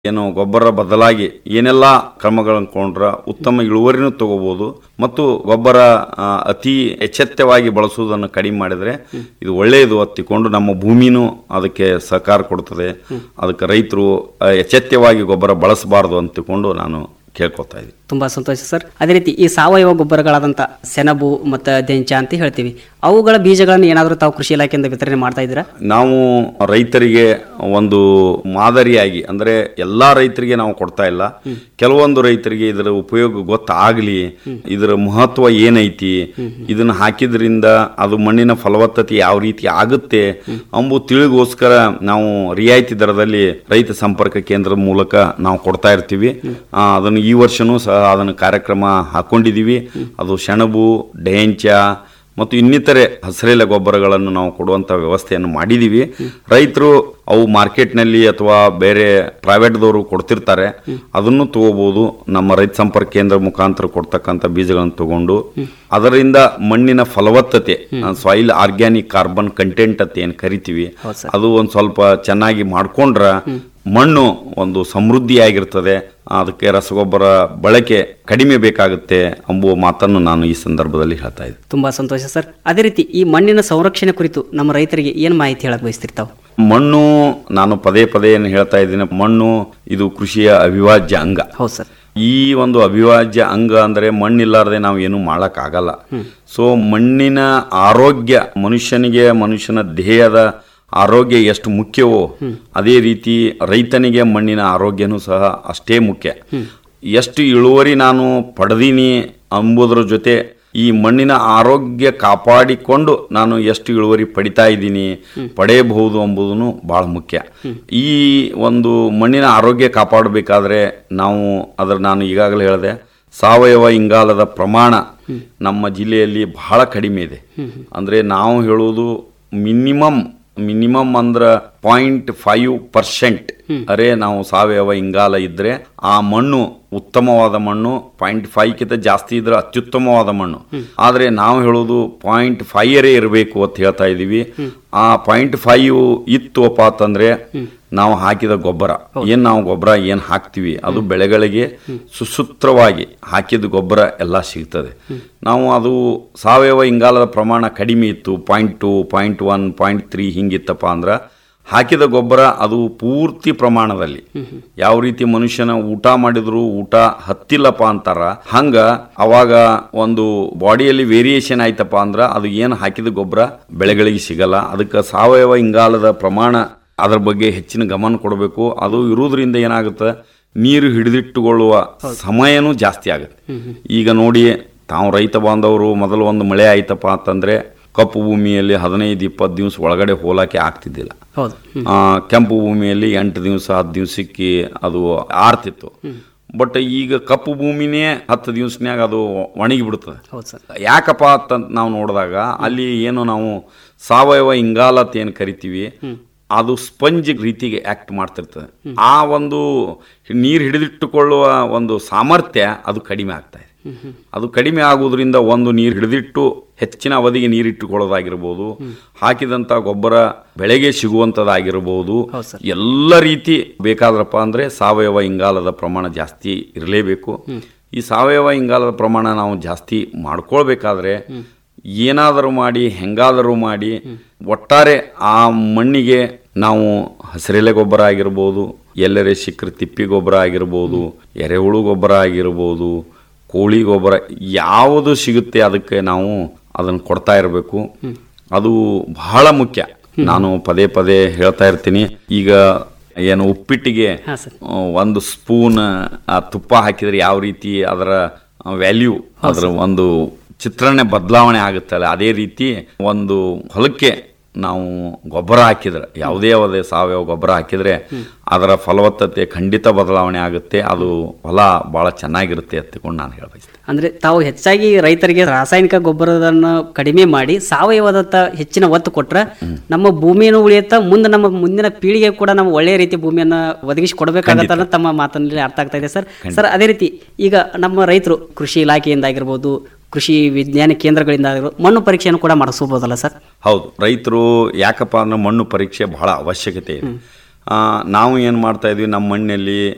ಏನು ಗೊಬ್ಬರ ಬದಲಾಗಿ ಏನೆಲ್ಲ ಕ್ರಮಗಳನ್ನು ಕೊಂಡ್ರ ಉತ್ತಮ ಇಳುವರಿನೂ ತಗೋಬಹುದು ಮತ್ತು ಗೊಬ್ಬರ ಆ, ಅತಿ ಎಚ್ಚೆತ್ತವಾಗಿ ಬಳಸುವುದನ್ನು ಕಡಿಮೆ ಮಾಡಿದರೆ ಇದು ಒಳ್ಳೆಯದು ಹತ್ತಿಕೊಂಡು ನಮ್ಮ ಭೂಮಿನೂ ಅದಕ್ಕೆ ಸಹಕಾರ ಕೊಡ್ತದೆ ಅದಕ್ಕೆ ರೈತರು ಆ, ಎಚ್ಚೆತ್ತವಾಗಿ ಗೊಬ್ಬರ ಬಳಸಬಾರ್ದು ಅಂತಿಕೊಂಡು ನಾನು ಕೇಳ್ಕೊತಾ ಇದ್ದೀನಿ ತುಂಬಾ ಸಂತೋಷ ಸರ್ ಅದೇ ರೀತಿ ಈ ಸಾವಯವ ಗೊಬ್ಬರಗಳಾದಂಥ ಸೆಣಬು ಮತ್ತು ದೆಂಚ ಅಂತ ಹೇಳ್ತೀವಿ ಅವುಗಳ ಬೀಜಗಳನ್ನು ಏನಾದರೂ ತಾವು ಕೃಷಿ ಇಲಾಖೆಯಿಂದ ವಿತರಣೆ ಮಾಡ್ತಾ ಇದ್ದೀರಾ ನಾವು ರೈತರಿಗೆ ಒಂದು ಮಾದರಿಯಾಗಿ ಅಂದರೆ ಎಲ್ಲ ರೈತರಿಗೆ ನಾವು ಕೊಡ್ತಾ ಇಲ್ಲ ಕೆಲವೊಂದು ರೈತರಿಗೆ ಇದರ ಉಪಯೋಗ ಗೊತ್ತಾಗಲಿ ಇದರ ಮಹತ್ವ ಏನೈತಿ ಇದನ್ನ ಹಾಕಿದ್ರಿಂದ ಅದು ಮಣ್ಣಿನ ಫಲವತ್ತತೆ ಯಾವ ರೀತಿ ಆಗುತ್ತೆ ಅಂಬು ತಿಳಿಗೋಸ್ಕರ ನಾವು ರಿಯಾಯಿತಿ ದರದಲ್ಲಿ ರೈತ ಸಂಪರ್ಕ ಕೇಂದ್ರದ ಮೂಲಕ ನಾವು ಕೊಡ್ತಾ ಇರ್ತೀವಿ ಆ, ಅದನ್ನು ಈ ವರ್ಷನೂ ಸಹ ಅದನ್ನು ಕಾರ್ಯಕ್ರಮ ಹಾಕೊಂಡಿದ್ದೀವಿ ಅದು ಸೆಣಬು ಡೆಂಚ ಮತ್ತು ಇನ್ನಿತರೆ ಹಸಿರೆಲೆ ಗೊಬ್ಬರಗಳನ್ನು ನಾವು ಕೊಡುವಂಥ ವ್ಯವಸ್ಥೆಯನ್ನು ಮಾಡಿದ್ದೀವಿ ರೈತರು ಅವು ಮಾರ್ಕೆಟ್ನಲ್ಲಿ ಅಥವಾ ಬೇರೆ ಪ್ರೈವೇಟ್ದವರು ಕೊಡ್ತಿರ್ತಾರೆ ಅದನ್ನು ತಗೋಬಹುದು ನಮ್ಮ ರೈತ ಸಂಪರ್ಕ ಕೇಂದ್ರ ಮುಖಾಂತರ ಕೊಡ್ತಕ್ಕಂಥ ಬೀಜಗಳನ್ನು ತಗೊಂಡು ಅದರಿಂದ ಮಣ್ಣಿನ ಫಲವತ್ತತೆ ಸಾಯಿಲ್ ಆರ್ಗ್ಯಾನಿಕ್ ಕಾರ್ಬನ್ ಕಂಟೆಂಟ್ ಅಂತ ಏನು ಕರಿತೀವಿ ಅದು ಒಂದು ಸ್ವಲ್ಪ ಚೆನ್ನಾಗಿ ಮಾಡ್ಕೊಂಡ್ರ ಮಣ್ಣು ಒಂದು ಸಮೃದ್ಧಿಯಾಗಿರ್ತದೆ ಅದಕ್ಕೆ ರಸಗೊಬ್ಬರ ಬಳಕೆ ಕಡಿಮೆ ಬೇಕಾಗುತ್ತೆ ಎಂಬುವ ಮಾತನ್ನು ನಾನು ಈ ಸಂದರ್ಭದಲ್ಲಿ ಹೇಳ್ತಾ ಇದ್ದೆ ತುಂಬಾ ಸಂತೋಷ ಸರ್ ಅದೇ ರೀತಿ ಈ ಮಣ್ಣಿನ ಸಂರಕ್ಷಣೆ ಕುರಿತು ನಮ್ಮ ರೈತರಿಗೆ ಏನು ಮಾಹಿತಿ ಹೇಳಕ್ ಬಯಸ್ತಿರ್ತಾವೆ ಮಣ್ಣು ನಾನು ಪದೇ ಪದೇ ಏನು ಹೇಳ್ತಾ ಇದ್ದೀನಿ ಮಣ್ಣು ಇದು ಕೃಷಿಯ ಅವಿಭಾಜ್ಯ ಅಂಗ ಹೌದು ಸರ್ ಈ ಒಂದು ಅವಿಭಾಜ್ಯ ಅಂಗ ಅಂದರೆ ಮಣ್ಣಿಲ್ಲಾರದೆ ನಾವು ಏನು ಮಾಡೋಕ್ಕಾಗಲ್ಲ ಸೊ ಮಣ್ಣಿನ ಆರೋಗ್ಯ ಮನುಷ್ಯನಿಗೆ ಮನುಷ್ಯನ ದೇಹದ ಆರೋಗ್ಯ ಎಷ್ಟು ಮುಖ್ಯವೋ ಅದೇ ರೀತಿ ರೈತನಿಗೆ ಮಣ್ಣಿನ ಆರೋಗ್ಯನೂ ಸಹ ಅಷ್ಟೇ ಮುಖ್ಯ ಎಷ್ಟು ಇಳುವರಿ ನಾನು ಪಡೆದೀನಿ ಎಂಬುದರ ಜೊತೆ ಈ ಮಣ್ಣಿನ ಆರೋಗ್ಯ ಕಾಪಾಡಿಕೊಂಡು ನಾನು ಎಷ್ಟು ಇಳುವರಿ ಪಡಿತಾ ಇದ್ದೀನಿ ಪಡೆಯಬಹುದು ಎಂಬುದನ್ನು ಬಹಳ ಮುಖ್ಯ ಈ ಒಂದು ಮಣ್ಣಿನ ಆರೋಗ್ಯ ಕಾಪಾಡಬೇಕಾದ್ರೆ ನಾವು ಅದರ ನಾನು ಈಗಾಗಲೇ ಹೇಳಿದೆ ಸಾವಯವ ಇಂಗಾಲದ ಪ್ರಮಾಣ ನಮ್ಮ ಜಿಲ್ಲೆಯಲ್ಲಿ ಬಹಳ ಕಡಿಮೆ ಇದೆ ಅಂದ್ರೆ ನಾವು ಹೇಳುವುದು ಮಿನಿಮಮ್ ಮಿನಿಮಮ್ ಅಂದ್ರ ಪಾಯಿಂಟ್ ಫೈವ್ ಪರ್ಸೆಂಟ್ ಅರೆ ನಾವು ಸಾವಯವ ಇಂಗಾಲ ಇದ್ರೆ ಆ ಮಣ್ಣು ಉತ್ತಮವಾದ ಮಣ್ಣು ಪಾಯಿಂಟ್ ಫೈವ್ ಕಿಂತ ಜಾಸ್ತಿ ಇದ್ರೆ ಅತ್ಯುತ್ತಮವಾದ ಮಣ್ಣು ಆದ್ರೆ ನಾವು ಹೇಳೋದು ಪಾಯಿಂಟ್ ಫೈವರೇ ಇರಬೇಕು ಅಂತ ಹೇಳ್ತಾ ಇದೀವಿ ಆ ಪಾಯಿಂಟ್ ಫೈವ್ ಇತ್ತು ಅಪ್ಪ ಅಂತಂದ್ರೆ ನಾವು ಹಾಕಿದ ಗೊಬ್ಬರ ಏನ್ ನಾವು ಗೊಬ್ಬರ ಏನ್ ಹಾಕ್ತಿವಿ ಅದು ಬೆಳೆಗಳಿಗೆ ಸುಸೂತ್ರವಾಗಿ ಹಾಕಿದ ಗೊಬ್ಬರ ಎಲ್ಲ ಸಿಗ್ತದೆ ನಾವು ಅದು ಸಾವಯವ ಇಂಗಾಲದ ಪ್ರಮಾಣ ಕಡಿಮೆ ಇತ್ತು point two point one point three ಹಿಂಗಿತ್ತಪ್ಪ ಅಂದ್ರೆ ಹಾಕಿದ ಗೊಬ್ಬರ ಅದು ಪೂರ್ತಿ ಪ್ರಮಾಣದಲ್ಲಿ ಯಾವ ರೀತಿ ಮನುಷ್ಯನ ಊಟ ಮಾಡಿದ್ರು ಊಟ ಹತ್ತಿಲ್ಲಪ್ಪ ಅಂತಾರ ಹಂಗ ಅವಾಗ ಒಂದು ಬಾಡಿಯಲ್ಲಿ ವೇರಿಯೇಷನ್ ಆಯ್ತಪ್ಪ ಅಂದ್ರ ಅದು ಏನು ಹಾಕಿದ ಗೊಬ್ಬರ ಬೆಳೆಗಳಿಗೆ ಸಿಗಲ್ಲ ಅದಕ್ಕೆ ಸಾವಯವ ಇಂಗಾಲದ ಪ್ರಮಾಣ ಅದ್ರ ಬಗ್ಗೆ ಹೆಚ್ಚಿನ ಗಮನ ಕೊಡಬೇಕು ಅದು ಇರುವುದರಿಂದ ಏನಾಗುತ್ತೆ ನೀರು ಹಿಡಿದಿಟ್ಟುಕೊಳ್ಳುವ ಸಮಯನೂ ಜಾಸ್ತಿ ಆಗುತ್ತೆ ಈಗ ನೋಡಿ ತಾವು ರೈತ ಬಾಂಧವರು ಮೊದಲು ಒಂದು ಮಳೆ ಆಯ್ತಪ್ಪ ಅಂತಂದ್ರೆ ಕಪ್ಪು ಭೂಮಿಯಲ್ಲಿ ಹದಿನೈದು ಇಪ್ಪತ್ತು ದಿವಸ ಒಳಗಡೆ ಹೋಲಾಕೆ ಆಗ್ತಿದ್ದಿಲ್ಲ ಹೌದು ಆ, ಕೆಂಪು ಭೂಮಿಯಲ್ಲಿ ಎಂಟು ದಿವಸ ಹತ್ತು ದಿವಸಕ್ಕೆ ಅದು ಆರ್ತಿತ್ತು ಬಟ್ ಈಗ ಕಪ್ಪು ಭೂಮಿನೇ ಹತ್ತು ದಿವಸನ್ಯಾಗ ಅದು ಒಣಗಿ ಬಿಡ್ತದೆ ಹೌದು ಸರ್ ಯಾಕಪ್ಪ ಅಂತ ನಾವು ನೋಡಿದಾಗ ಅಲ್ಲಿ ಏನು ನಾವು ಸಾವಯವ ಇಂಗಾಲ ಅಂತ ಏನು ಕರಿತೀವಿ ಅದು ಸ್ಪಂಜ್ ರೀತಿಗೆ ಆಕ್ಟ್ ಮಾಡ್ತಿರ್ತದೆ ಆ ಒಂದು ನೀರು ಹಿಡಿದಿಟ್ಟುಕೊಳ್ಳುವ ಒಂದು ಸಾಮರ್ಥ್ಯ ಅದು ಕಡಿಮೆ ಆಗ್ತಾ ಇದೆ ಅದು ಕಡಿಮೆ ಆಗುವುದರಿಂದ ಒಂದು ನೀರು ಹಿಡಿದಿಟ್ಟು ಹೆಚ್ಚಿನ ಅವಧಿಗೆ ನೀರಿಟ್ಟುಕೊಳ್ಳೋದಾಗಿರ್ಬೋದು ಹಾಕಿದಂಥ ಗೊಬ್ಬರ ಬೆಳೆಗೆ ಸಿಗುವಂಥದ್ದಾಗಿರ್ಬೋದು ಹೌದು ಸರ್. ಎಲ್ಲ ರೀತಿ ಬೇಕಾದ್ರಪ್ಪ ಅಂದ್ರೆ ಸಾವಯವ ಇಂಗಾಲದ ಪ್ರಮಾಣ ಜಾಸ್ತಿ ಇರಲೇಬೇಕು ಈ ಸಾವಯವ ಇಂಗಾಲದ ಪ್ರಮಾಣ ನಾವು ಜಾಸ್ತಿ ಮಾಡ್ಕೊಳ್ಬೇಕಾದ್ರೆ ಏನಾದರೂ ಮಾಡಿ ಹೆಂಗಾದರೂ ಮಾಡಿ ಒಟ್ಟಾರೆ ಆ ಮಣ್ಣಿಗೆ ನಾವು ಹಸಿರೆಲೆ ಗೊಬ್ಬರ ಆಗಿರ್ಬೋದು ಎಲ್ಲರೆ ಸಿಕ್ಕರೆ ತಿಪ್ಪಿ ಗೊಬ್ಬರ ಆಗಿರ್ಬೋದು ಎರೆಹುಳು ಗೊಬ್ಬರ ಆಗಿರ್ಬೋದು ಕೋಳಿ ಗೊಬ್ಬರ ಯಾವುದು ಸಿಗುತ್ತೆ ಅದಕ್ಕೆ ನಾವು ಅದನ್ನು ಕೊಡ್ತಾ ಇರಬೇಕು ಅದು ಬಹಳ ಮುಖ್ಯ ನಾನು ಪದೇ ಪದೇ ಹೇಳ್ತಾ ಇರ್ತೀನಿ ಈಗ ಏನು ಉಪ್ಪಿಟ್ಟಿಗೆ ಹಾ, ಸರ್. ಆ, ಒಂದು ಸ್ಪೂನ್ ಆ ತುಪ್ಪ ಹಾಕಿದ್ರೆ ಯಾವ ರೀತಿ ಅದರ ವ್ಯಾಲ್ಯೂ ಅದರ ಒಂದು ಚಿತ್ರಣೆ ಬದಲಾವಣೆ ಆಗುತ್ತಲ್ಲ ಅದೇ ರೀತಿ ಒಂದು ಹೊಲಕ್ಕೆ ನಾವು ಗೊಬ್ಬರ ಹಾಕಿದ್ರೆ ಯಾವುದೇ ಯಾವುದೇ ಸಾವಯವ ಗೊಬ್ಬರ ಹಾಕಿದ್ರೆ ಅದರ ಫಲವತ್ತತೆ ಖಂಡಿತ ಬದಲಾವಣೆ ಆಗುತ್ತೆ ಅದು ಹೊಲ ಬಹಳ ಚೆನ್ನಾಗಿರುತ್ತೆ ಎತ್ತಿಕೊಂಡು ನಾನು ಹೇಳಬಯಸ್ತೇನೆ ಅಂದ್ರೆ ತಾವು ಹೆಚ್ಚಾಗಿ ರೈತರಿಗೆ ರಾಸಾಯನಿಕ ಗೊಬ್ಬರದನ್ನು ಕಡಿಮೆ ಮಾಡಿ ಸಾವಯವದತ್ತ ಹೆಚ್ಚಿನ ಒತ್ತು ಕೊಟ್ರೆ ನಮ್ಮ ಭೂಮಿಯನ್ನು ಉಳಿಯುತ್ತಾ ಮುಂದೆ ನಮ್ಮ ಮುಂದಿನ ಪೀಳಿಗೆ ಕೂಡ ನಾವು ಒಳ್ಳೆಯ ರೀತಿ ಭೂಮಿಯನ್ನ ಒದಗಿಸಿ ಕೊಡಬೇಕಾಗತ್ತ ಅನ್ನೋದು ತಮ್ಮ ಮಾತಿನಲ್ಲಿ ಅರ್ಥ ಆಗ್ತಾ ಇದೆ ಸರ್ ಸರ್ ಅದೇ ರೀತಿ ಈಗ ನಮ್ಮ ರೈತರು ಕೃಷಿ ಇಲಾಖೆಯಿಂದ ಆಗಿರ್ಬೋದು ಕೃಷಿ ವಿಜ್ಞಾನ ಕೇಂದ್ರಗಳಿಂದ ಆಗಿರ್ಬೋದು ಮಣ್ಣು ಪರೀಕ್ಷೆಯನ್ನು ಕೂಡ ಮಾಡಿಸಬಹುದಲ್ಲ ಸರ್ ಹೌದು ರೈತರು ಯಾಕಪ್ಪ ಅಂದ್ರೆ ಮಣ್ಣು ಪರೀಕ್ಷೆ ಬಹಳ ಅವಶ್ಯಕತೆ ಇದೆ ಆ, ನಾವು ಏನು ಮಾಡ್ತಾ ಇದ್ವಿ ನಮ್ಮ ಮಣ್ಣಲ್ಲಿ